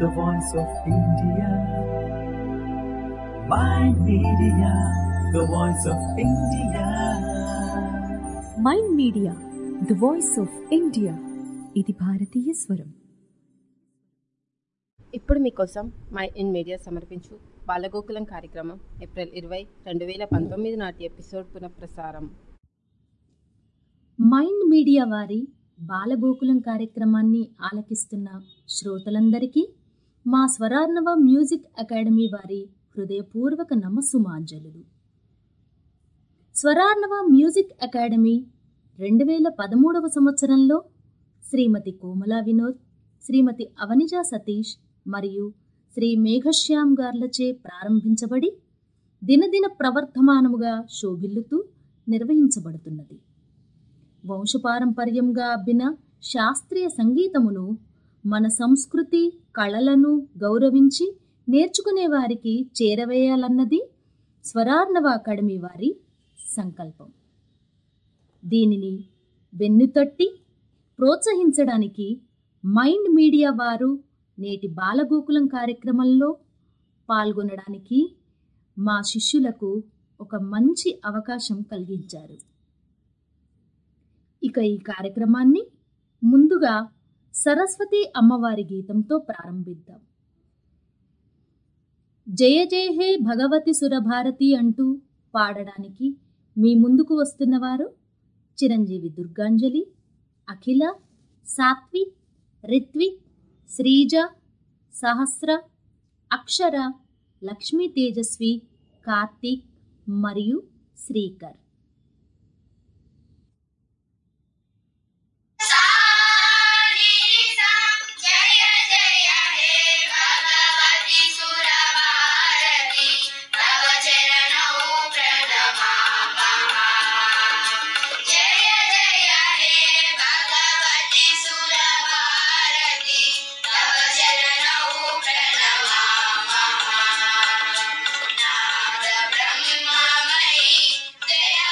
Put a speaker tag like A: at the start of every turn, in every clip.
A: the voice of India. Mind Media, the voice of India.
B: Mind media the voice of India ఇది భారతీయ స్వరం
C: ఇప్పుడు మీకోసం my in media సమర్పించు బాలగోకులం కార్యక్రమం ఏప్రిల్ ఇరవై రెండు వేల పంతొమ్మిది నాటి ఎపిసోడ్ పునఃప్రసారం
D: మైండ్ మీడియా వారి బాలగోకులం కార్యక్రమాన్ని ఆలకిస్తున్న శ్రోతలందరికీ మా స్వరార్ణవ మ్యూజిక్ అకాడమీ వారి హృదయపూర్వక నమస్సుమాంజలులు స్వరార్ణవ మ్యూజిక్ అకాడమీ రెండు వేల పదమూడవ సంవత్సరంలో శ్రీమతి కోమలా వినోద్ శ్రీమతి అవనిజా సతీష్ మరియు శ్రీ మేఘశ్యామ్ గార్లచే ప్రారంభించబడి దినదిన ప్రవర్ధమానముగా శోభిల్లుతూ నిర్వహించబడుతున్నది వంశపారంపర్యంగా అబ్బిన శాస్త్రీయ సంగీతమును మన సంస్కృతి కళలను గౌరవించి నేర్చుకునే వారికి చేరవేయాలన్నది స్వరార్ణవ అకాడమీ వారి సంకల్పం దీనిని వెన్నుతట్టి ప్రోత్సహించడానికి మైండ్ మీడియా వారు నేటి బాలగోకులం కార్యక్రమంలో పాల్గొనడానికి మా శిష్యులకు ఒక మంచి అవకాశం కలిగించారు ఇక ఈ కార్యక్రమాన్ని ముందుగా సరస్వతి అమ్మవారి గీతంతో ప్రారంభిద్దాం జయ జయ హే భగవతి సురభారతి అంటూ పాడడానికి మీ ముందుకు వస్తున్నవారు చిరంజీవి దుర్గాంజలి అఖిల సాత్విక్ రిత్విక్ శ్రీజ సహస్ర అక్షర లక్ష్మీ తేజస్వి కార్తీక్ మరియు శ్రీకర్
E: जय जय हे भगवति सुरभारति तव चरणौ प्रणमामः जय जय हे भगवति सुरभारति तव चरणौ प्रणमामः नाद ब्रह्ममयि जय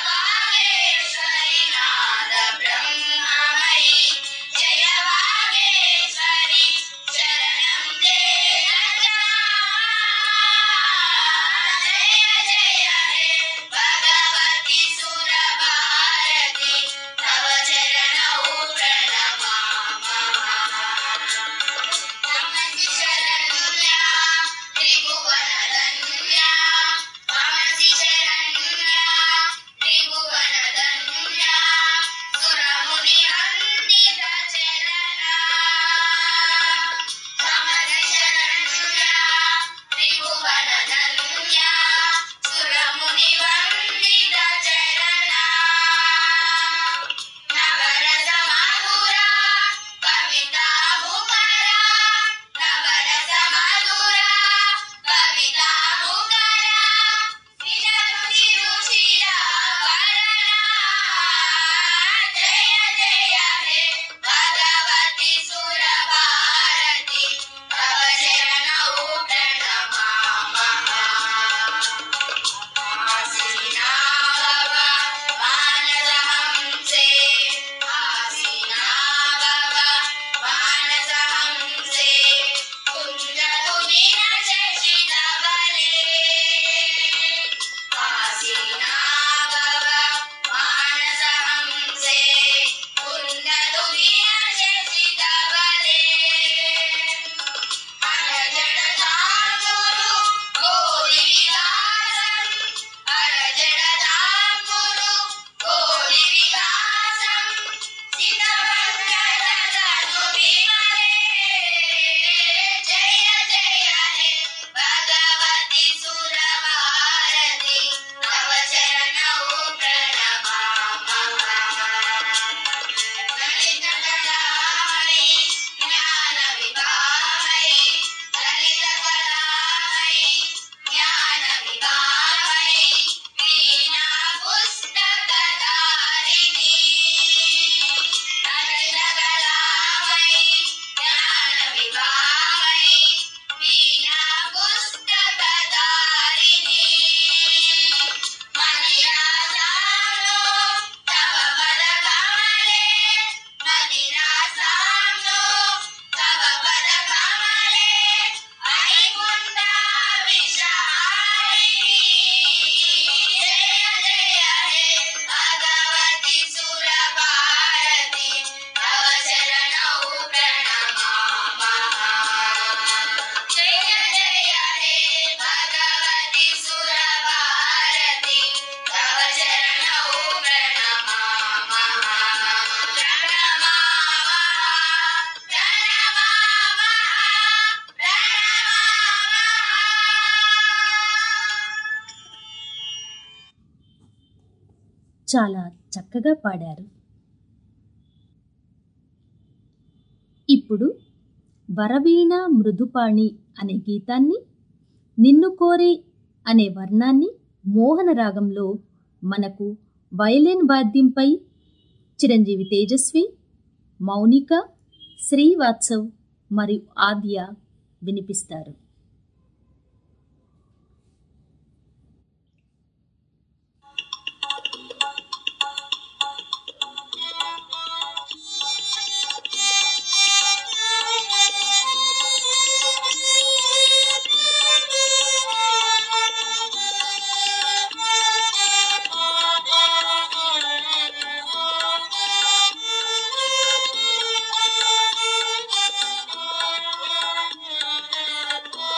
D: చాలా చక్కగా పాడారు ఇప్పుడు వరవీణ మృదుపాణి అనే గీతాన్ని నిన్ను కోరే అనే వర్ణాన్ని మోహన రాగంలో మనకు వయలిన్ వాద్యంపై చిరంజీవి తేజస్వి మౌనిక శ్రీవాత్సవ్ మరియు ఆద్య వినిపిస్తారు
E: Thank you.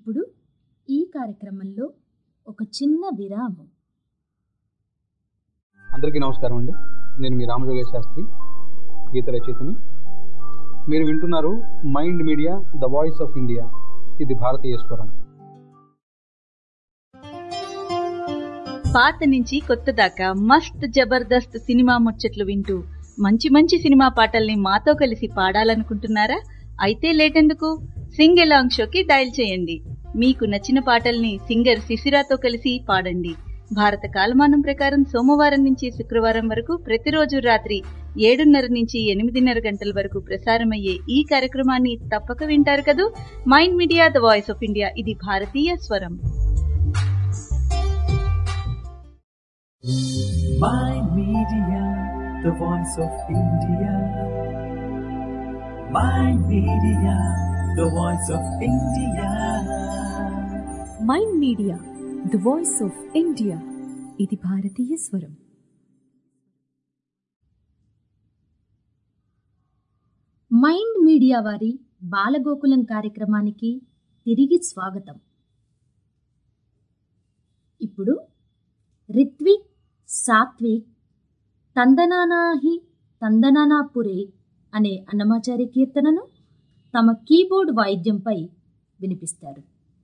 D: ఇప్పుడు ఈ కార్యక్రమంలో ఒక చిన్న విరామం
F: అందరికీ నమస్కారం అండి నేను మీ రామజోగేశ్ శాస్త్రి గీత రచయితని మీరు వింటున్నారు mind media the voice of India ఇది భారతీయ స్వరం
G: పాత నుంచి కొత్త దాకా మస్త్ జబర్దస్త్ సినిమా ముచ్చట్లు వింటూ మంచి మంచి సినిమా పాటల్ని మాతో కలిసి పాడాలనుకుంటున్నారా అయితే లేటెందుకు సింగ్ ఎలాంగ్ షోకి డయల్ చేయండి మీకు నచ్చిన పాటల్ని సింగర్ శిశిరాతో కలిసి పాడండి భారత కాలమానం ప్రకారం సోమవారం నుంచి శుక్రవారం వరకు ప్రతిరోజు రాత్రి ఏడున్నర నుంచి ఎనిమిదిన్నర గంటల వరకు ప్రసారమయ్యే ఈ కార్యక్రమాన్ని తప్పక వింటారు కదూ mind media the voice of India ఇది భారతీయ స్వరం
A: My Media, the voice of India. My Media, the voice of India.
B: Mind media the voice of India ఇది భారతీయ స్వరం
D: మైండ్ మీడియా వారి బాలగోకులం కార్యక్రమానికి తిరిగి స్వాగతం ఇప్పుడు రిత్విక్ సాత్విక్ తందనానాహి తందనానాపురే అనే అన్నమాచార్య కీర్తనను తమ కీబోర్డ్ వాయిద్యంపై వినిపిస్తారు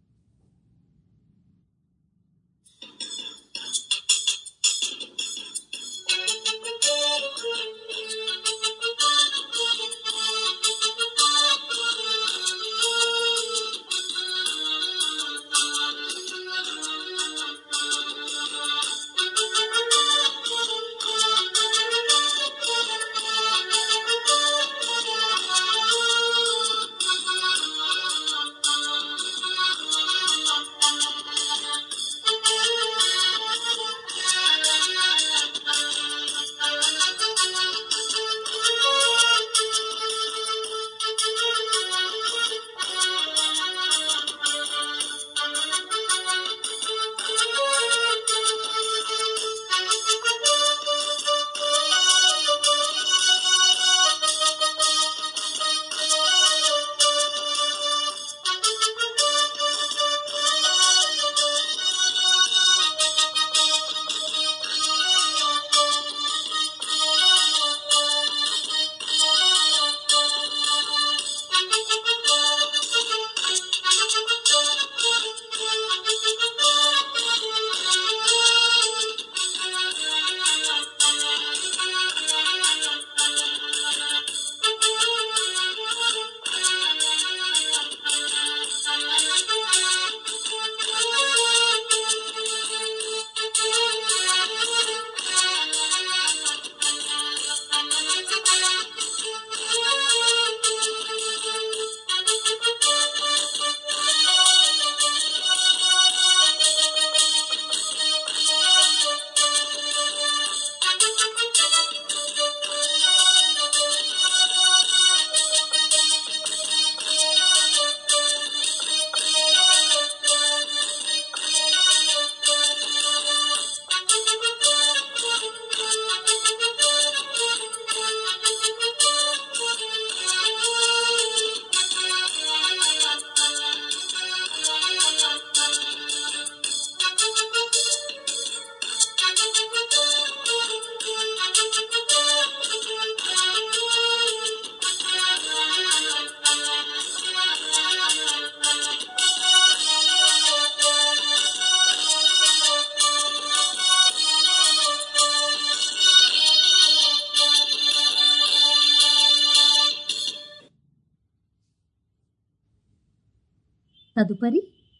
D: తదుపరి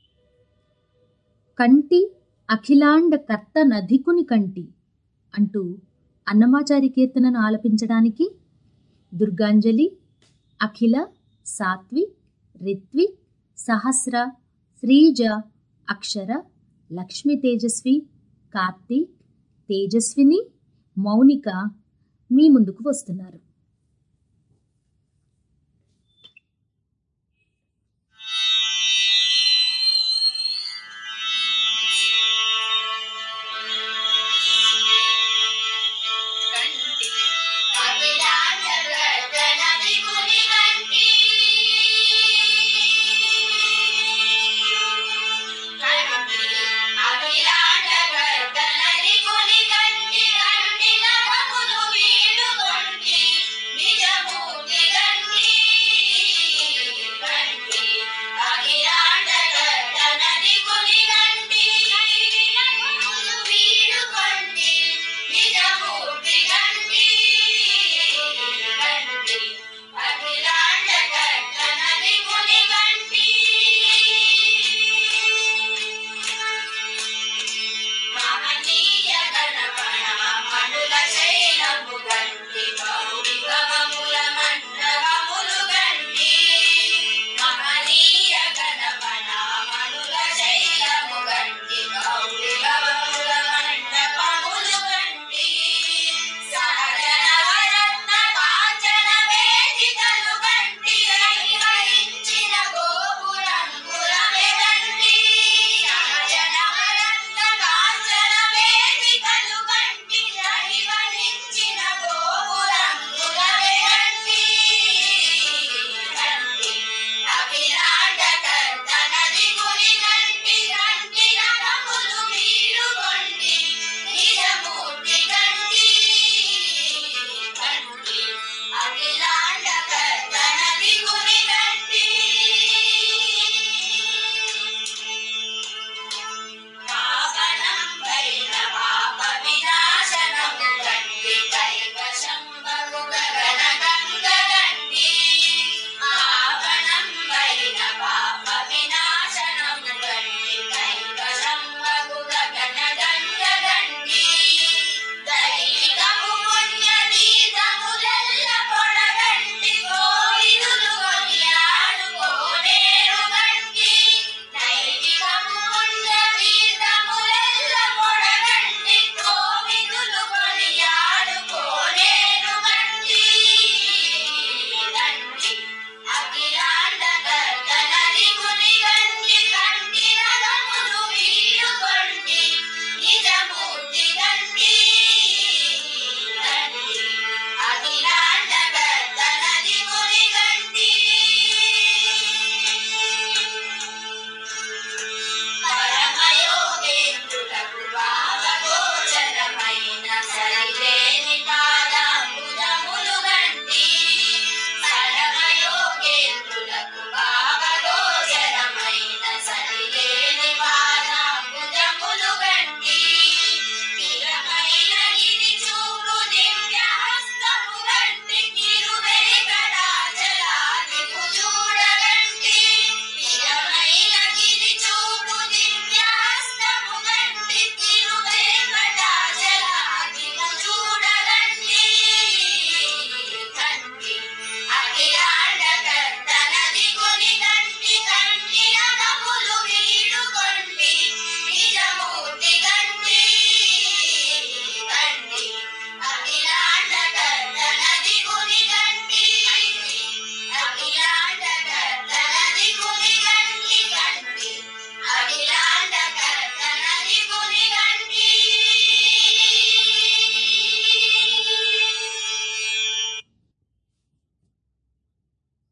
D: కంటి అఖిలాండ కర్త నధికుని కంటి అంటూ అన్నమాచారి కీర్తనను ఆలపించడానికి దుర్గాంజలి అఖిల సాత్విక్ రిత్విక్ సహస్ర శ్రీజ అక్షర లక్ష్మి తేజస్వి కార్తీక్ తేజస్విని మౌనిక మీ ముందుకు వస్తున్నారు
E: అభిలాష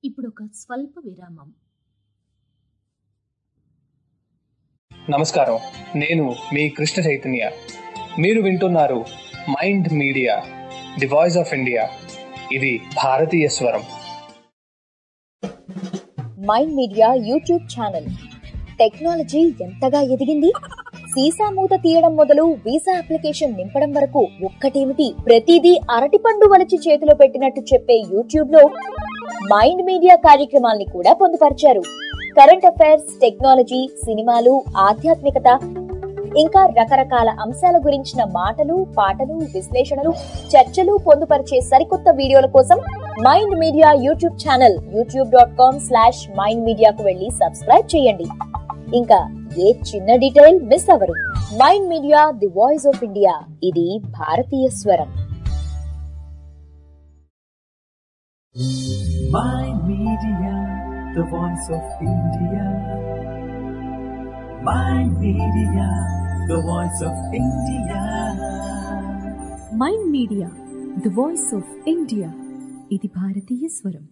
D: ఇప్పుడు ఒక స్వల్ప విరామం
H: నమస్కారం నేను మీ కృష్ణ చైతన్య మీరు వింటున్నారు mind media the voice of India ఇది భారతీయ స్వరం
I: mind media YouTube channel technology ఎంతగా ఎదిగింది సీసా మూత తీయడం మొదలు వీసా అప్లికేషన్ నింపడం వరకు ఒక్కటేమిటి ప్రతిదీ అరటిపండు వలిచి చేతిలో పెట్టినట్టు చెప్పే యూట్యూబ్ లో మైండ్ మీడియా కార్యక్రమాల్ని కూడా పొందుపరిచారు కరెంట్ అఫైర్స్ టెక్నాలజీ సినిమాలు ఆధ్యాత్మికత ఇంకా రకరకాల అంశాల గురించిన మాటలు పాటలు విశ్లేషణలు చర్చలు పొందుపరిచే సరికొత్త వీడియోల కోసం mind media YouTube channel YouTube dot com slash mind మీడియాకు వెళ్ళి సబ్స్క్రైబ్ చేయండి ఇంకా ఏ చిన్న డీటెయిల్ మిస్ అవరు mind media the voice of India ఇది భారతీయ స్వరం
A: Mind Media, the voice of India. Mind Media, the voice of India.
B: Mind media the voice of India ఇది భారతీయ స్వరం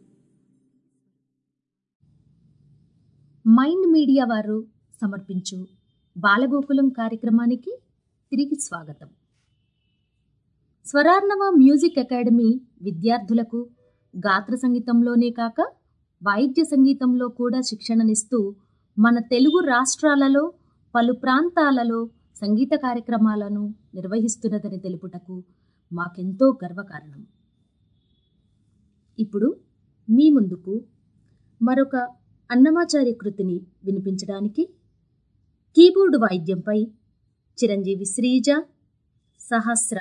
D: మైండ్ మీడియా వారు సమర్పించు బాలగోకులం కార్యక్రమానికి తిరిగి స్వాగతం స్వరార్ణవ మ్యూజిక్ అకాడమీ విద్యార్థులకు గాత్ర సంగీతంలోనే కాక వాయిద్య సంగీతంలో కూడా శిక్షణనిస్తూ మన తెలుగు రాష్ట్రాలలో పలు ప్రాంతాలలో సంగీత కార్యక్రమాలను నిర్వహిస్తున్నదని తెలుపుటకు మాకెంతో గర్వకారణం ఇప్పుడు మీ ముందుకు మరొక అన్నమాచార్య కృతిని వినిపించడానికి కీబోర్డు వాయిద్యంపై చిరంజీవి శ్రీజ సహస్ర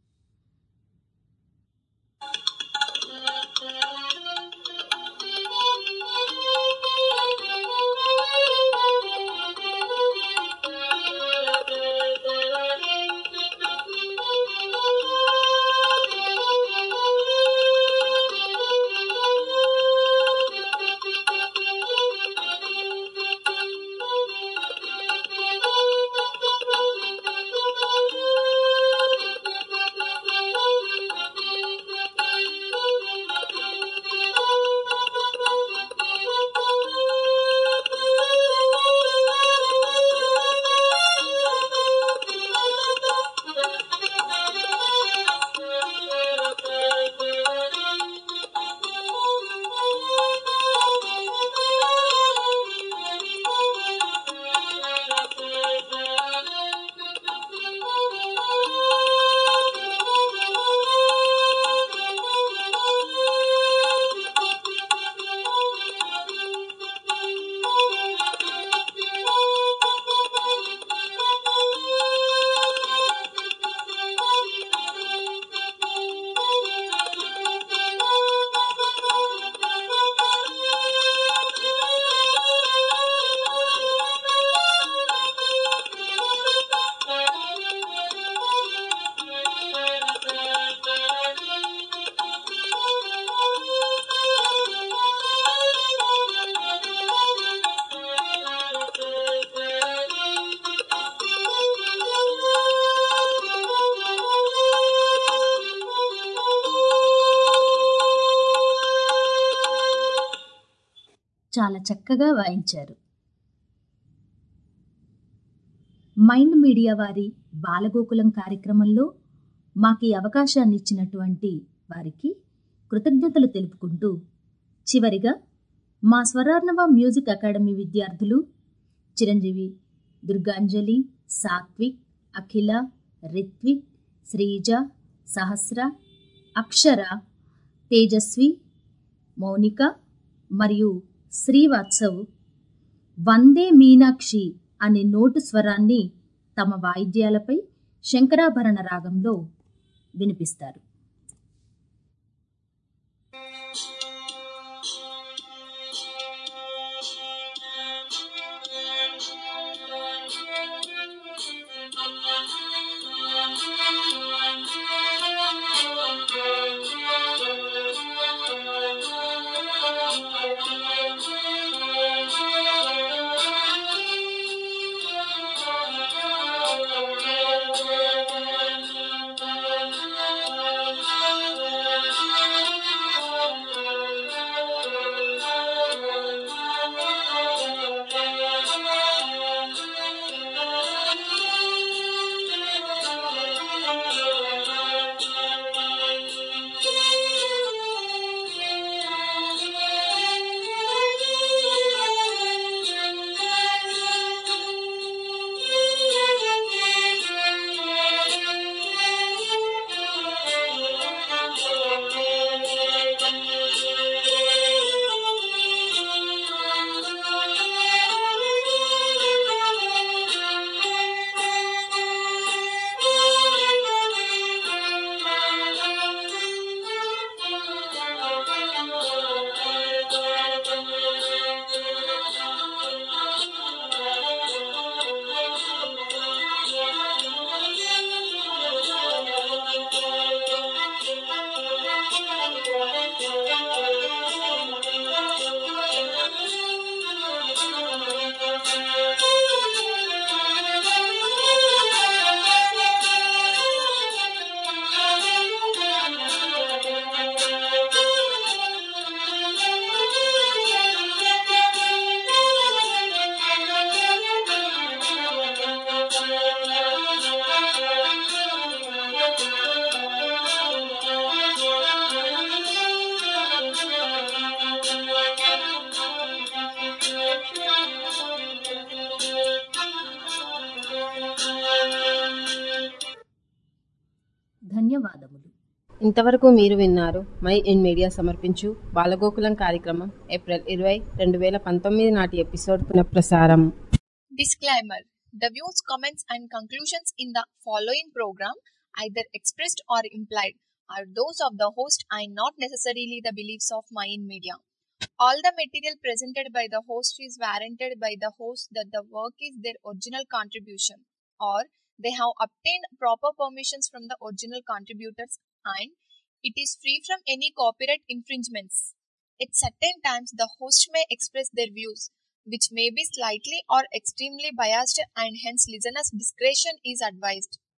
D: చాలా చక్కగా వాయించారు మైండ్ మీడియా వారి బాలగోకులం కార్యక్రమంలో మాకు ఈ అవకాశాన్ని ఇచ్చినటువంటి వారికి కృతజ్ఞతలు తెలుపుకుంటూ చివరిగా మా స్వరార్ణవ మ్యూజిక్ అకాడమీ విద్యార్థులు చిరంజీవి దుర్గాంజలి సాత్విక్ అఖిల రిత్విక్ శ్రీజ సహస్ర అక్షర తేజస్వి మౌనిక మరియు శ్రీవాత్సవ్ వందే మీనాక్షి అనే నోటు స్వరాన్ని తమ వాయిద్యాలపై శంకరాభరణ రాగంలో వినిపిస్తారు
E: Thank you.
C: ఇంతవరకు మీరు విన్నారు మై ఇన్ మీడియా సమర్పించు బాలగోకులం కార్యక్రమం ఏప్రిల్ ఇరవై రెండు వేల పంతొమ్మిది నాటి ఎపిసోడ్ పునఃప్రసారం
J: Disclaimer The views, comments, and conclusions in the following program, either expressed or implied, are those of the host and not necessarily the beliefs of Mayan Media. All the material presented by the host is warranted by the host that the work is their original contribution or they have obtained proper permissions from the original contributors and it is free from any copyright infringements. At certain times, the host may express their views, which may be slightly or extremely biased, and hence listeners' discretion is advised.